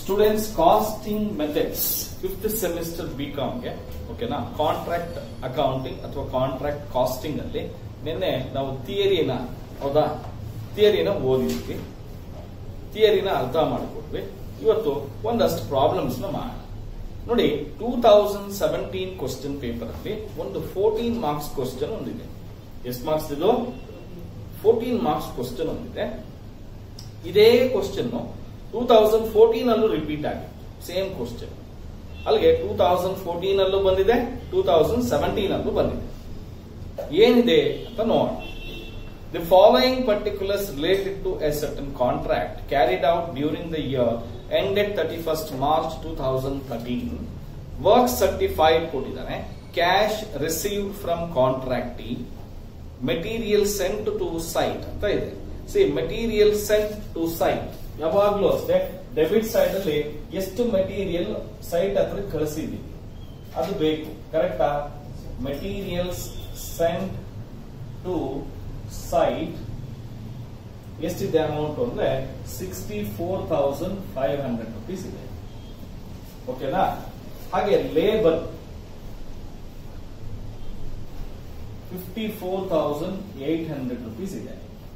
Students costing methods fifth semester B ಕಾಮ್ಗೆ ಓಕೆನಾ contract accounting ಅಥವಾ ಕಾಂಟ್ರಾಕ್ಟ್ ಕಾಸ್ಟಿಂಗ್ ಅಲ್ಲಿ ನಿನ್ನೆ ನಾವು ಥಿಯರಿನ ಹೌದಾ ಥಿಯರಿನ ಓದಿದ್ವಿ ಥಿಯರಿನ ಅರ್ಥ ಮಾಡಿಕೊಟ್ವಿ ಇವತ್ತು ಒಂದಷ್ಟು ಪ್ರಾಬ್ಲಮ್ಸ್ ನ ಮಾಡೋಣ ನೋಡಿ two thousand seventeen question paper ಅಲ್ಲಿ ಒಂದು ಫೋರ್ಟೀನ್ ಮಾರ್ಕ್ಸ್ ಕ್ವಶನ್ ಒಂದಿದೆ ಎಷ್ಟು ಮಾರ್ಕ್ಸ್ ಇದು ಫೋರ್ಟೀನ್ ಮಾರ್ಕ್ಸ್ ಕ್ವಶನ್ ಒಂದಿದೆ ಇದೇ ಕ್ವಶನ್ ಟೂ ತೌಸಂಡ್ ಫೋರ್ಟೀನ್ ಅಲ್ಲೂ ರಿಪೀಟ್ ಆಗಿದೆ ಸೇಮ್ ಕ್ವಶನ್ ಅಲ್ಲಿಗೆ ಟೂ ತೌಸಂಡ್ ಫೋರ್ಟೀನ್ ಅಲ್ಲೂ ಬಂದಿದೆ ಟೂ ತೌಸಂಡ್ ಸೆವೆಂಟೀನ್ ಅಲ್ಲೂ ಬಂದಿದೆ ಏನಿದೆ ಅಂತ ನೋಡೋಣ the following particulars related to a certain contract carried out during the year ended thirty first March two thousand thirteen work certified ಕೊಟ್ಟಿದ್ದಾನೆ cash received from contractee material sent to site ಅಂತ ಇದೆ C material sent to site ಯಾವಾಗ್ಲೂ ಅಷ್ಟೇ debit side ಅಲ್ಲಿ ಎಷ್ಟು material site ಹತ್ರ ಕಳಿಸಿದೀವಿ ಅದು ಬೇಕು ಕರೆಕ್ಟಾ ಮೆಟೀರಿಯಲ್ಸ್ ಸೆಂಟ್ ಟು ಸೈಟ್ ಎಷ್ಟಿದೆ ಅಮೌಂಟ್ ಅಂದ್ರೆ sixty four thousand five hundred rupees ಇದೆ ಓಕೆನಾ ಹಾಗೆ labour fifty four thousand eight hundred rupees ಇದೆ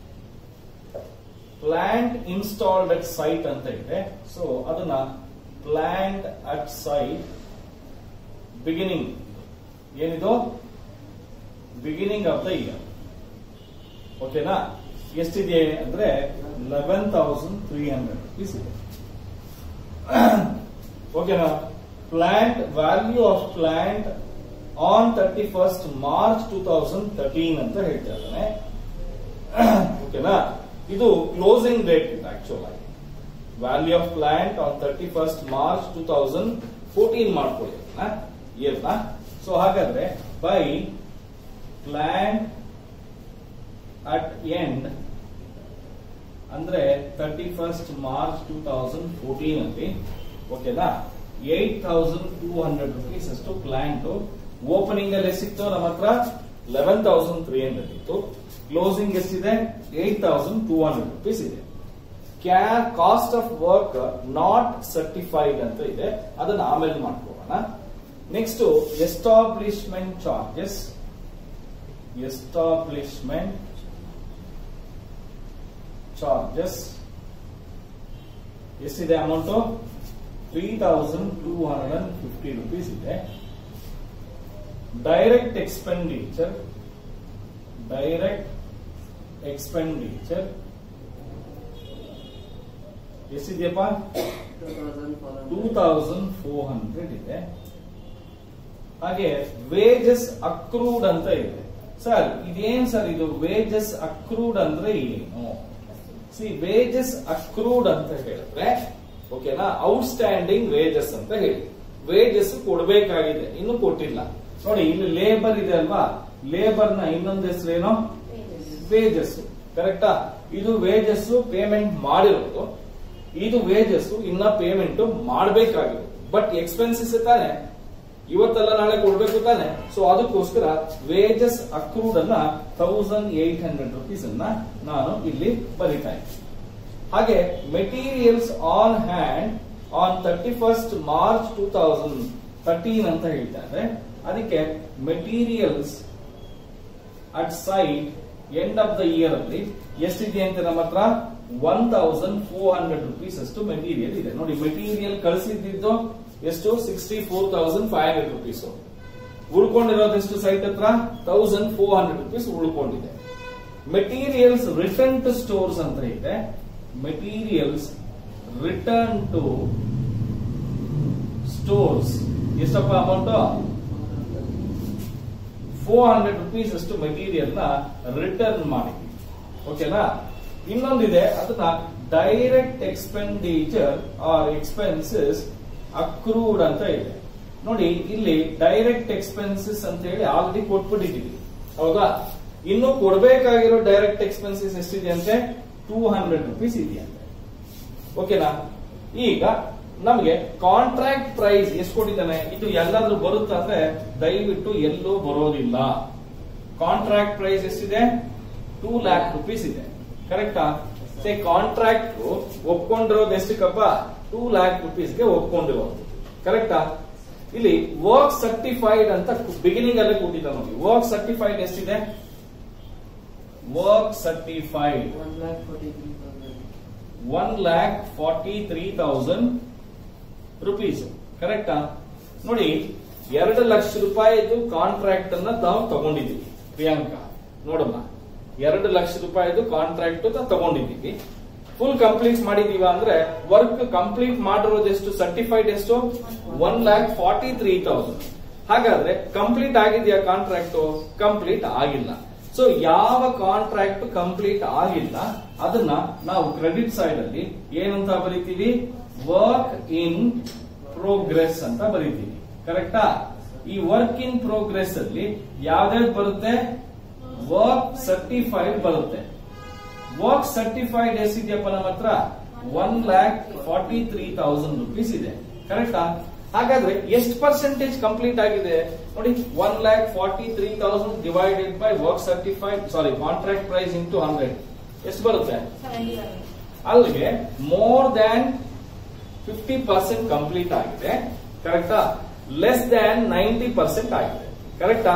ಪ್ಲಾಂಟ್ ಇನ್ಸ್ಟಾಲ್ಡ್ ಅಟ್ ಸೈಟ್ ಅಂತ ಇದೆ ಸೊ ಅದನ್ನ ಪ್ಲಾಂಟ್ ಅಟ್ ಸೈಟ್ ಬಿಗಿನಿಂಗ್ ಏನಿದು ಬಿಗಿನಿಂಗ್ ಆಫ್ ದ ಇಯರ್ ಓಕೆನಾ ಎಷ್ಟಿದೆ ಅಂದ್ರೆ eleven thousand three hundred rupees ಇದೆ ಓಕೆನಾ plant value of plant on thirty first March two thousand thirteen ಅಂತ ಹೇಳ್ತಾ ಇದ್ದಾನೆ ಓಕೆನಾ ಇದು ಕ್ಲೋಸಿಂಗ್ ಡೇಟ್ ಇದೆ ಆಕ್ಚುಲ್ ಆಗಿ value of plant on thirty first March two thousand fourteen ಮಾಡ್ಕೊಳ್ಳಿ ಇಯರ್ನ ಸೊ ಹಾಗಾದ್ರೆ ಬೈ ಪ್ಲಾಂಟ್ ಅಟ್ ಎಂಡ್ ಅಂದ್ರೆ thirty first March two thousand fourteen ಅಲ್ಲಿ ಓಕೆನಾ eight thousand two hundred rupees ಅಷ್ಟು ಪ್ಲಾಂಟ್ ಓಪನಿಂಗ್ ಅಲ್ಲಿ ಸಿಕ್ತು ನಮ್ಮ ಹತ್ರ ಲೆವೆನ್ ತೌಸಂಡ್ ತ್ರೀ ಹಂಡ್ರೆಡ್ ಇತ್ತು ಕ್ಲೋಸಿಂಗ್ ಎಷ್ಟಿದೆ eight thousand two hundred rupees ಇದೆ ಕ್ಯಾ cost of work not certified ಅಂತ ಇದೆ ಅದನ್ನ ಆಮೇಲೆ ಮಾಡ್ಕೊಳ್ಳೋಣ next establishment charges establishment charges ಎಷ್ಟಿದೆ amount three thousand two hundred and fifty rupees ಇದೆ ಡೈರೆಕ್ಟ್ ಎಕ್ಸ್ಪೆಂಡಿಚರ್ ಡೈರೆಕ್ಟ್ ಎಕ್ಸ್ಪೆಂಡಿಚರ್ ಎಷ್ಟಿದೆಯಪ್ಪ ಟೂ ತೌಸಂಡ್ ಫೋರ್ ಹಂಡ್ರೆಡ್ ಇದೆ ಹಾಗೆ ವೇಜಸ್ ಅಕ್ರೂಡ್ ಅಂತ ಇದೆ ಸರ್ ಇದೇನ್ ಸರ್ ಇದು ವೇಜಸ್ ಅಕ್ರೂಡ್ ಅಂದ್ರೆ ಏನು ಸಿ ವೇಜಸ್ ಅಕ್ರೂಡ್ ಅಂತ ಹೇಳಿದ್ರೆ ಓಕೆನಾ ಔಟ್ಸ್ಟ್ಯಾಂಡಿಂಗ್ ವೇಜಸ್ ಅಂತ ಹೇಳಿ ವೇಜಸ್ ಕೊಡಬೇಕಾಗಿದೆ ಇನ್ನು ಕೊಟ್ಟಿಲ್ಲ ನೋಡಿ ಇಲ್ಲಿ ಲೇಬರ್ ಇದೆ ಅಲ್ವಾ ಲೇಬರ್ ನ ಇನ್ನೊಂದು ಹೆಸರೇನು ವೇಜಸ್ ಕರೆಕ್ಟಾ ಇದು ವೇಜಸ್ ಪೇಮೆಂಟ್ ಮಾಡಿರೋದು ಇದು ವೇಜಸ್ ಇನ್ನ ಪೇಮೆಂಟ್ ಮಾಡಬೇಕಾಗಿರೋದು ಬಟ್ ಎಕ್ಸ್ಪೆನ್ಸಸ್ ತಾನೆ ಇವತ್ತೆಲ್ಲ ನಾಳೆ ಕೊಡ್ಬೇಕು ತಾನೆ ಸೊ ಅದಕ್ಕೋಸ್ಕರ ವೇಜಸ್ ಅಕ್ರೂಡ್ ಅನ್ನ ತೌಸಂಡ್ ಏಟ್ ಹಂಡ್ರೆಡ್ ರುಪೀಸ್ ಅನ್ನ ನಾನು ಇಲ್ಲಿ ಬರಿತಾ ಇದ್ದೀನಿ ಹಾಗೆ materials on hand on thirty first March two thousand thirteen ಅಂತ ಹೇಳ್ತಾರೆ ಅದಕ್ಕೆ materials at site end of the year ಅಲ್ಲಿ ಎಷ್ಟಿದೆ ಅಂತ ನಮ್ಮ ಹತ್ರ one thousand four hundred rupees ಅಷ್ಟು ಮೆಟೀರಿಯಲ್ ಇದೆ ನೋಡಿ ಮೆಟೀರಿಯಲ್ ಕಳಿಸಿದ್ದು ಎಷ್ಟು sixty four thousand five hundred rupees ಉಳ್ಕೊಂಡಿರೋದೆಷ್ಟು ಸೈಟ್ ಹತ್ರ ತೌಸಂಡ್ ಫೋರ್ ಹಂಡ್ರೆಡ್ ರುಪೀಸ್ ಉಳ್ಕೊಂಡಿದೆ ಮೆಟೀರಿಯಲ್ಸ್ ರಿಟರ್ನ್ ಟು ಸ್ಟೋರ್ಸ್ ಅಂತ ಇದೆ ಮೆಟೀರಿಯಲ್ಸ್ ರಿಟರ್ನ್ ಟು ಸ್ಟೋರ್ಸ್ ಎಷ್ಟಪ್ಪ ಅಮೌಂಟ್ ಫೋರ್ ಹಂಡ್ರೆಡ್ ರುಪೀಸ್ ಅಷ್ಟು ಮೆಟೀರಿಯಲ್ ನ ರಿಟರ್ನ್ ಮಾಡಿ ಓಕೆನಾ ಇನ್ನೊಂದಿದೆ ಅದನ್ನ direct expenditure or expenses accrued ಅಂತ ಇದೆ ನೋಡಿ ಇಲ್ಲಿ ಡೈರೆಕ್ಟ್ ಎಕ್ಸ್ಪೆನ್ಸಸ್ ಅಂತ ಹೇಳಿ ಆಲ್ರೆಡಿ ಕೊಟ್ಬಿಟ್ಟಿದ್ದೀವಿ ಹೌದಾ ಇನ್ನು ಕೊಡಬೇಕಾಗಿರೋ ಡೈರೆಕ್ಟ್ ಎಕ್ಸ್ಪೆನ್ಸಸ್ ಎಷ್ಟಿದೆ ಅಂತೆ ಟೂ ಹಂಡ್ರೆಡ್ ರುಪೀಸ್ ಇದೆಯಂತೆ ಓಕೆನಾ ಈಗ ನಮಗೆ ಕಾಂಟ್ರಾಕ್ಟ್ ಪ್ರೈಸ್ ಎಷ್ಟು ಕೊಟ್ಟಿದ್ದಾನೆ ಇದು ಎಲ್ಲಾದ್ರೂ ಬರುತ್ತಾ ಅಂದ್ರೆ ದಯವಿಟ್ಟು ಎಲ್ಲೂ ಬರೋದಿಲ್ಲ ಕಾಂಟ್ರಾಕ್ಟ್ ಪ್ರೈಸ್ ಎಷ್ಟಿದೆ ಟೂ ಲ್ಯಾಕ್ ರುಪೀಸ್ ಇದೆ ಕರೆಕ್ಟಾ ಸೇ ಕಾಂಟ್ರಾಕ್ಟ್ ಒಪ್ಕೊಂಡಿರೋದು ಎಷ್ಟಕ್ಕಪ್ಪ ಟೂ ಲ್ಯಾಕ್ ರುಪೀಸ್ಗೆ ಒಪ್ಕೊಂಡಿರೋದು ಕರೆಕ್ಟಾ ಇಲ್ಲಿ ವರ್ಕ್ ಸರ್ಟಿಫೈಡ್ ಅಂತ ಬಿಗಿನಿಂಗ್ ಅಲ್ಲೇ ಕೊಟ್ಟಿದ್ದ ನೋಡಿ ವರ್ಕ್ ಸರ್ಟಿಫೈಡ್ ಎಷ್ಟಿದೆ work certified One lakh forty-three thousand. One lakh forty three thousand rupees ಕರೆಕ್ಟಾ ನೋಡಿ ಎರಡು ಲಕ್ಷ ರೂಪಾಯಿದು ಕಾಂಟ್ರಾಕ್ಟ್ ಅನ್ನ ನಾವು ತಗೊಂಡಿದ್ದೀವಿ ಪ್ರಿಯಾಂಕಾ ನೋಡಮ್ಮ ಎರಡು ಲಕ್ಷ ರೂಪಾಯಿದು ಕಾಂಟ್ರಾಕ್ಟ್ ತಗೊಂಡಿದ್ದೀವಿ ಫುಲ್ ಕಂಪ್ಲೀಟ್ ಮಾಡಿದೀವ ಅಂದ್ರೆ ವರ್ಕ್ ಕಂಪ್ಲೀಟ್ ಮಾಡಿರೋದು ಎಷ್ಟು ಸರ್ಟಿಫೈಡ್ ಎಷ್ಟು one lakh forty three thousand ಹಾಗಾದ್ರೆ ಕಂಪ್ಲೀಟ್ ಆಗಿದೆಯಾ ಕಾಂಟ್ರಾಕ್ಟ್ ಕಂಪ್ಲೀಟ್ ಆಗಿಲ್ಲ ಸೊ ಯಾವ ಕಾಂಟ್ರಾಕ್ಟ್ ಕಂಪ್ಲೀಟ್ ಆಗಿಲ್ಲ ಅದನ್ನ ನಾವು ಕ್ರೆಡಿಟ್ ಸೈಡ್ ಅಲ್ಲಿ ಏನಂತ ಬರಿತೀವಿ ವರ್ಕ್ ಇನ್ ಪ್ರೋಗ್ರೆಸ್ ಅಂತ ಬರಿತೀವಿ ಕರೆಕ್ಟಾ ಈ ವರ್ಕ್ ಇನ್ ಪ್ರೋಗ್ರೆಸ್ ಅಲ್ಲಿ ಯಾವ್ದಾವ್ದು ಬರುತ್ತೆ ವರ್ಕ್ ಸರ್ಟಿಫೈಡ್ ಬರುತ್ತೆ ವರ್ಕ್ ಸರ್ಟಿಫೈಡ್ ಎಷ್ಟಿದೆಯಪ್ಪ ನಮ್ಮ ಹತ್ರ one lakh forty three thousand rupees ಇದೆ ಕರೆಕ್ಟಾ ಹಾಗಾದ್ರೆ ಎಷ್ಟು ಪರ್ಸೆಂಟೇಜ್ ಕಂಪ್ಲೀಟ್ ಆಗಿದೆ ನೋಡಿ one lakh forty three thousand divided by work certified sorry contract price into hundred ಎಷ್ಟು ಬರುತ್ತೆ ಅಲ್ಲಿಗೆ more than fifty percent complete ಆಗಿದೆ ಕರೆಕ್ಟಾ ಲೆಸ್ ದ್ಯಾನ್ ನೈಂಟಿ ಪರ್ಸೆಂಟ್ ಆಗಿದೆ ಕರೆಕ್ಟಾ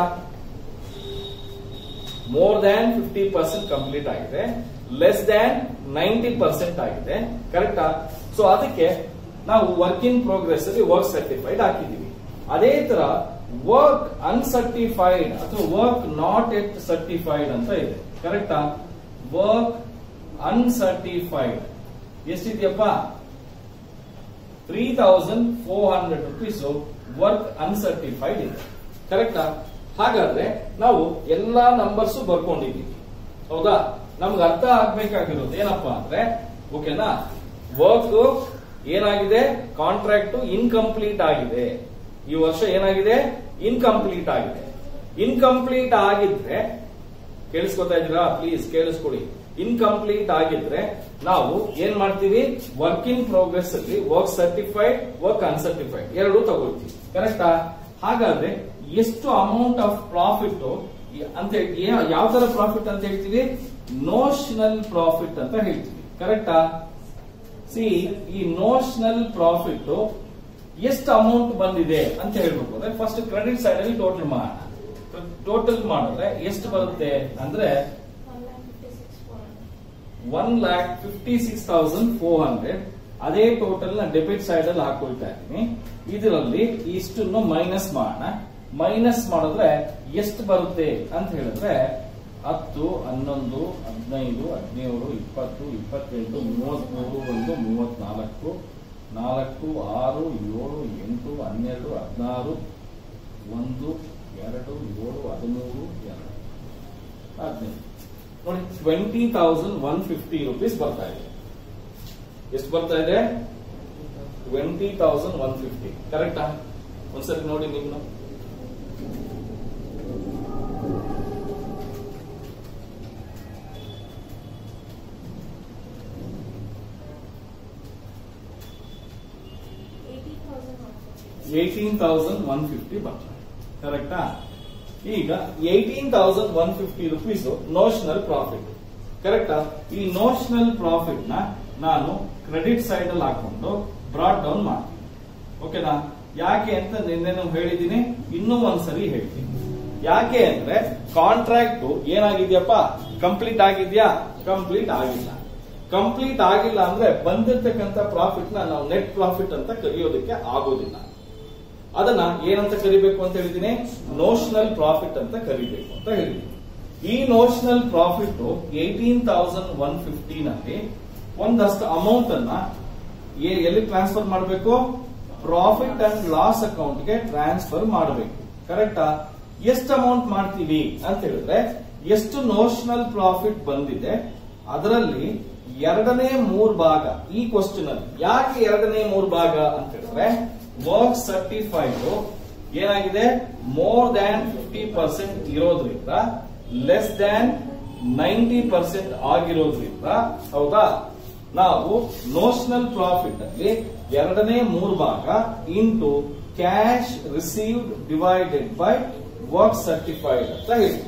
more than fifty percent complete ಆಗಿದೆ ಲೆಸ್ ದ್ಯಾನ್ ನೈಂಟಿ ಪರ್ಸೆಂಟ್ ಆಗಿದೆ ಕರೆಕ್ಟಾ ಸೊ ಅದಕ್ಕೆ ನಾವು ವರ್ಕ್ ಇನ್ ಪ್ರೋಗ್ರೆಸ್ ಅಲ್ಲಿ ವರ್ಕ್ ಸರ್ಟಿಫೈಡ್ ಹಾಕಿದೀವಿ ಅದೇ ತರ ವರ್ಕ್ ಅನ್ಸರ್ಟಿಫೈಡ್ ಅಥವಾ ವರ್ಕ್ ನಾಟ್ ಎಟ್ ಸರ್ಟಿಫೈಡ್ ಅಂತ ಇದೆ ಕರೆಕ್ಟಾ ವರ್ಕ್ ಅನ್ಸರ್ಟಿಫೈಡ್ ಎಷ್ಟಿದೆಯಪ್ಪ three thousand four hundred rupees work uncertified ಇದೆ ಕರೆಕ್ಟಾ ಹಾಗಾದ್ರೆ ನಾವು ಎಲ್ಲಾ ನಂಬರ್ಸ್ ಬರ್ಕೊಂಡಿದ್ದೀವಿ ಹೌದಾ ನಮ್ಗೆ ಅರ್ಥ ಆಗ್ಬೇಕಾಗಿರೋದು ಏನಪ್ಪಾ ಅಂದ್ರೆ ಓಕೆನಾ ವರ್ಕ್ ಏನಾಗಿದೆ ಕಾಂಟ್ರಾಕ್ಟ್ ಇನ್ಕಂಪ್ಲೀಟ್ ಆಗಿದೆ ಈ ವರ್ಷ ಏನಾಗಿದೆ ಇನ್ಕಂಪ್ಲೀಟ್ ಆಗಿದೆ ಇನ್ಕಂಪ್ಲೀಟ್ ಆಗಿದ್ರೆ ಕೇಳಿಸ್ಕೊತಾ ಇದ್ದೀರಾ ಪ್ಲೀಸ್ ಕೇಳಿಸ್ಕೊಡಿ ಇನ್ಕಂಪ್ಲೀಟ್ ಆಗಿದ್ರೆ ನಾವು ಏನ್ ಮಾಡ್ತೀವಿ ವರ್ಕ್ ಇನ್ ಪ್ರೋಗ್ರೆಸ್ ಅಲ್ಲಿ ವರ್ಕ್ ಸರ್ಟಿಫೈಡ್ ವರ್ಕ್ ಅನ್ಸರ್ಟಿಫೈಡ್ ಎರಡು ತಗೊಳ್ತೀವಿ ಕರೆಕ್ಟಾ ಹಾಗಾದ್ರೆ ಎಷ್ಟು ಅಮೌಂಟ್ ಆಫ್ ಪ್ರಾಫಿಟ್ ಅಂತ ಏ- ಯಾವ ತರ ಪ್ರಾಫಿಟ್ ಅಂತ ಹೇಳ್ತೀವಿ ನೋಷನಲ್ ಪ್ರಾಫಿಟ್ ಅಂತ ಹೇಳ್ತೀವಿ ಕರೆಕ್ಟಾ ಸಿ ಈ ನೋಷನಲ್ ಪ್ರಾಫಿಟ್ ಎಷ್ಟು ಅಮೌಂಟ್ ಬಂದಿದೆ ಅಂತ ಹೇಳ್ಬೇಕು ಅಂದ್ರೆ ಫಸ್ಟ್ ಕ್ರೆಡಿಟ್ ಸೈಡ್ ಅಲ್ಲಿ ಟೋಟಲ್ ಮಾಡೋಣ ಟೋಟಲ್ ಮಾಡಿದ್ರೆ ಎಷ್ಟು ಬರುತ್ತೆ ಅಂದ್ರೆ one lakh fifty six thousand four hundred ಅದೇ ಟೋಟಲ್ ನ ಡೆಬಿಟ್ ಸೈಡ್ ಅಲ್ಲಿ ಹಾಕೊಳ್ತಾ ಇದ್ದೀನಿ ಇದರಲ್ಲಿ ಇಷ್ಟನ್ನು ಮೈನಸ್ ಮಾಡೋಣ ಮೈನಸ್ ಮಾಡಿದ್ರೆ ಎಷ್ಟು ಬರುತ್ತೆ ಅಂತ ಹೇಳಿದ್ರೆ ಹತ್ತು ಹನ್ನೊಂದು ಹದಿನೈದು ಹದಿನೇಳು ಇಪ್ಪತ್ತು ಇಪ್ಪತ್ತೆಂಟು ಮೂವತ್ಮೂರು ಒಂದು ಮೂವತ್ನಾಲ್ಕು ನಾಲ್ಕು ಆರು ಏಳು ಎಂಟು ಹನ್ನೆರಡು ಹದಿನಾರು ಒಂದು ಎರಡು ಏಳು ಹದಿಮೂರು ಎರಡು ಹದಿನೈದು ನೋಡಿ twenty thousand one fifty rupees ಬರ್ತಾ ಇದೆ ಎಷ್ಟು ಬರ್ತಾ ಇದೆ ಟ್ವೆಂಟಿ ತೌಸಂಡ್ ಒನ್ ಫಿಫ್ಟಿ ಕರೆಕ್ಟಾ ಒಂದ್ಸರಿ ನೋಡಿ ನೀವು ಏಯ್ಟೀನ್ ತೌಸಂಡ್ ಒನ್ ಫಿಫ್ಟಿ ಬರ್ತದೆ ಕರೆಕ್ಟಾ ಈಗ eighteen thousand one fifty rupees notional profit ಕರೆಕ್ಟಾ ಈ ನೋಷನಲ್ ಪ್ರಾಫಿಟ್ ನ ನಾನು ಕ್ರೆಡಿಟ್ ಸೈಡ್ ಅಲ್ಲಿ ಹಾಕೊಂಡು ಬ್ರಾಡ್ ಡೌನ್ ಮಾಡ್ತೀನಿ ಓಕೆನಾ ಯಾಕೆ ಅಂತ ನಿನ್ನೆ ಹೇಳಿದ್ದೀನಿ ಇನ್ನೂ ಒಂದ್ಸರಿ ಹೇಳ್ತೀನಿ ಯಾಕೆ ಅಂದ್ರೆ ಕಾಂಟ್ರಾಕ್ಟ್ ಏನಾಗಿದ್ಯಪ್ಪ ಕಂಪ್ಲೀಟ್ ಆಗಿದ್ಯಾ ಕಂಪ್ಲೀಟ್ ಆಗಿಲ್ಲ ಕಂಪ್ಲೀಟ್ ಆಗಿಲ್ಲ ಅಂದ್ರೆ ಬಂದಿರ್ತಕ್ಕಂಥ ಪ್ರಾಫಿಟ್ ನ ನಾವು ನೆಟ್ ಪ್ರಾಫಿಟ್ ಅಂತ ಕರೆಯೋದಕ್ಕೆ ಆಗೋದಿಲ್ಲ ಅದನ್ನ ಏನಂತ ಕರಿಬೇಕು ಅಂತ ಹೇಳಿದ್ದೀನಿ ನೋಷನಲ್ ಪ್ರಾಫಿಟ್ ಅಂತ ಕರಿಬೇಕು ಅಂತ ಹೇಳಿದ್ದೀನಿ ಈ notional profit eighteen thousand one ಫಿಫ್ಟೀನಲ್ಲಿ ಒಂದಷ್ಟು ಅಮೌಂಟ್ ಅನ್ನ ಎ- ಎಲ್ಲಿ ಟ್ರಾನ್ಸ್ಫರ್ ಮಾಡಬೇಕು ಪ್ರಾಫಿಟ್ ಅಂಡ್ ಲಾಸ್ ಅಕೌಂಟ್ಗೆ ಟ್ರಾನ್ಸ್ಫರ್ ಮಾಡಬೇಕು ಕರೆಕ್ಟಾ ಎಷ್ಟು ಅಮೌಂಟ್ ಮಾಡ್ತೀವಿ ಅಂತ ಹೇಳಿದ್ರೆ ಎಷ್ಟು ನೋಷನಲ್ ಪ್ರಾಫಿಟ್ ಬಂದಿದೆ ಅದರಲ್ಲಿ ಎರಡನೇ ಮೂರ್ ಭಾಗ ಈ ಕ್ವಶನ್ ಅಲ್ಲಿ ಯಾಕೆ ಎರಡನೇ ಮೂರ್ ಭಾಗ ಅಂತ ಹೇಳಿದ್ರೆ ವರ್ಕ್ ಸರ್ಟಿಫೈಡ್ ಏನಾಗಿದೆ ಮೋರ್ ದ್ಯಾನ್ ಫಿಫ್ಟಿ ಪರ್ಸೆಂಟ್ ಇರೋದ್ರಿಂದ ಲೆಸ್ ದ್ಯಾನ್ ನೈಂಟಿ ಪರ್ಸೆಂಟ್ ಆಗಿರೋದ್ರಿಂದ ಹೌದಾ ನಾವು ನೋಷನಲ್ ಪ್ರಾಫಿಟ್ ಅಲ್ಲಿ ಎರಡನೇ ಮೂರು ಭಾಗ into cash received divided by work certified ಅಂತ ಹೇಳ್ತೀವಿ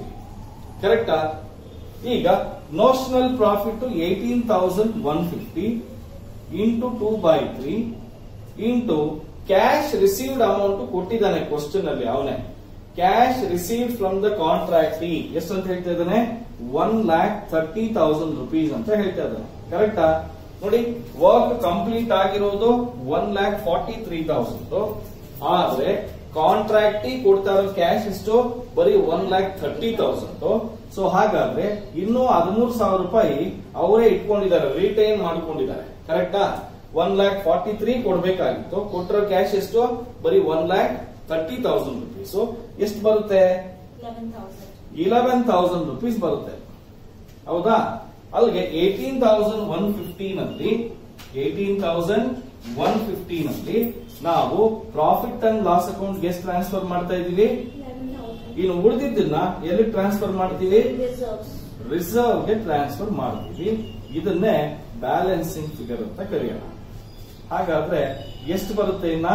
ಕರೆಕ್ಟಾ ಈಗ notional profit eighteen thousand one fifty into two by three into cash received amount ಕೊಟ್ಟಿದ್ದಾನೆ ಕ್ವಶನ್ ಅಲ್ಲಿ ಅವನೇ cash received from the contractee ಎಷ್ಟು ಅಂತ ಹೇಳ್ತಾ ಇದ್ದಾನೆ one lakh thirty thousand rupees ಅಂತ ಹೇಳ್ತಾ ಇದ್ದಾನೆ ಕರೆಕ್ಟಾ ನೋಡಿ ವರ್ಕ್ ಕಂಪ್ಲೀಟ್ ಆಗಿರೋದು one lakh forty three thousand ಆದ್ರೆ ಕಾಂಟ್ರಾಕ್ಟಿ ಕೊಡ್ತಾ ಇರೋ ಕ್ಯಾಶ್ ಎಷ್ಟು ಬರೀ one lakh thirty thousand so ಹಾಗಾದ್ರೆ ಇನ್ನೂ ಹದಿಮೂರು ಸಾವಿರ ರೂಪಾಯಿ ಅವರೇ ಇಟ್ಕೊಂಡಿದ್ದಾರೆ ರಿಟೈನ್ ಮಾಡ್ಕೊಂಡಿದ್ದಾರೆ ಕರೆಕ್ಟಾ ಒನ್ ಲ್ಯಾಕ್ ಫಾರ್ಟಿ ತ್ರೀ ಕೊಡ್ಬೇಕಾಗಿತ್ತು ಕೊಟ್ಟಿರೋ ಕ್ಯಾಶ್ ಎಷ್ಟು ಬರೀ one lakh thirty thousand rupees ಎಷ್ಟು ಬರುತ್ತೆ eleven thousand eleven thousand rupees ಬರುತ್ತೆ ಹೌದಾ ಅಲ್ಲಿಗೆ ಏಟೀನ್ ತೌಸಂಡ್ ಒನ್ ಫಿಫ್ಟೀನ್ ಅಲ್ಲಿ ಏಟೀನ್ ತೌಸಂಡ್ ಒನ್ ಫಿಫ್ಟೀನ್ ಅಲ್ಲಿ ನಾವು ಪ್ರಾಫಿಟ್ ಅಂಡ್ ಲಾಸ್ ಅಕೌಂಟ್ ಎಷ್ಟು ಟ್ರಾನ್ಸ್ಫರ್ ಮಾಡ್ತಾ ಇದೀವಿ ಲೆವೆನ್ ತೌಸಂಡ್ ಇನ್ನು ಉಳಿದಿದ್ದನ್ನ ಎಲ್ಲಿ ಟ್ರಾನ್ಸ್ಫರ್ ಮಾಡ್ತೀವಿ ರಿಸರ್ವ್ಸ್ ರಿಸರ್ವ್ ಗೆ ಟ್ರಾನ್ಸ್ಫರ್ ಮಾಡ್ತೀವಿ ಇದನ್ನೇ ಬ್ಯಾಲೆನ್ಸಿಂಗ್ ಫಿಗರ್ ಅಂತ ಕರೆಯೋಣ ಹಾಗಾದ್ರೆ ಎಷ್ಟು ಬರುತ್ತೆ ಇನ್ನ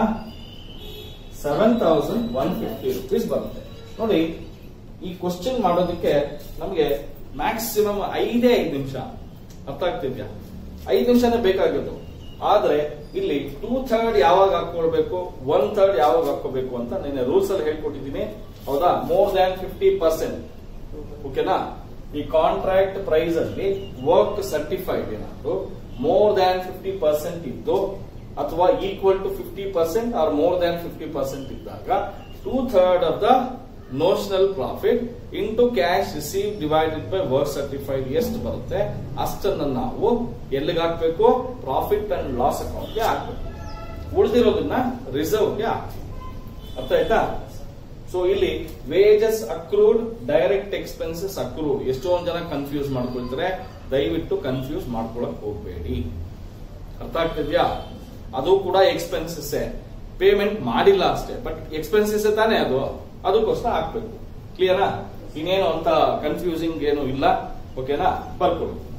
seven thousand one fifty rupees ಬರುತ್ತೆ ನೋಡಿ ಈ ಕ್ವಶನ್ ಮಾಡೋದಕ್ಕೆ ನಮಗೆ ಮ್ಯಾಕ್ಸಿಮಮ್ ಐದೇ ಐದು ನಿಮಿಷ ಅರ್ಥ ಆಗ್ತಿದ್ಯಾ ಐದು ನಿಮಿಷನೇ ಬೇಕಾಗಿರೋದು ಆದ್ರೆ ಇಲ್ಲಿ ಟೂ ಥರ್ಡ್ ಯಾವಾಗ ಹಾಕೊಳ್ಬೇಕು ಒನ್ ಥರ್ಡ್ ಯಾವಾಗ ಹಾಕೋಬೇಕು ಅಂತ ನಿನ್ನೆ ರೂಲ್ಸ್ ಅಲ್ಲಿ ಹೇಳ್ಕೊಟ್ಟಿದ್ದೀನಿ ಹೌದಾ ಮೋರ್ ದ್ಯಾನ್ ಫಿಫ್ಟಿ ಪರ್ಸೆಂಟ್ ಓಕೆನಾ ಈ ಕಾಂಟ್ರಾಕ್ಟ್ ಪ್ರೈಸ್ ಅಲ್ಲಿ ವರ್ಕ್ ಸರ್ಟಿಫೈಡ್ ಏನಾದ್ರು ಮೋರ್ ದ್ಯಾನ್ ಫಿಫ್ಟಿ ಪರ್ಸೆಂಟ್ ಇದ್ದು ಅಥವಾ equal to fifty percent or more than fifty percent ಇದ್ದಾಗ two third of the notional profit into cash receive divided by work certified ಎಷ್ಟು ಬರುತ್ತೆ ಅಷ್ಟನ್ನ ನಾವು ಎಲ್ಲಿಗೆ ಹಾಕ್ಬೇಕು ಪ್ರಾಫಿಟ್ ಅಂಡ್ ಲಾಸ್ ಅಕೌಂಟ್ಗೆ ಹಾಕ್ಬೇಕು ಉಳಿದಿರೋದನ್ನ ರಿಸರ್ವ್ಗೆ ಹಾಕ್ಬೇಕು ಅರ್ಥ ಆಯ್ತಾ ಸೊ ಇಲ್ಲಿ wages accrued direct expenses accrued ಎಷ್ಟೊಂದು ಜನ ಕನ್ಫ್ಯೂಸ್ ಮಾಡ್ಕೊಳ್ತಾರೆ ದಯವಿಟ್ಟು ಕನ್ಫ್ಯೂಸ್ ಮಾಡ್ಕೊಳಕ್ ಹೋಗ್ಬೇಡಿ ಅರ್ಥ ಆಗ್ತಿದ್ಯಾ ಅದು ಕೂಡ ಎಕ್ಸ್ಪೆನ್ಸಸ್ ಪೇಮೆಂಟ್ ಮಾಡಿಲ್ಲ ಅಷ್ಟೇ ಬಟ್ ಎಕ್ಸ್ಪೆನ್ಸಸ್ ತಾನೇ ಅದು ಅದಕ್ಕೋಸ್ಕರ ಹಾಕ್ಬೇಕು ಕ್ಲಿಯರಾ ಇನ್ನೇನು ಅಂತ ಕನ್ಫ್ಯೂಸಿಂಗ್ ಏನು ಇಲ್ಲ ಓಕೆನಾ ಬರ್ಕೊಳ್ಳಿ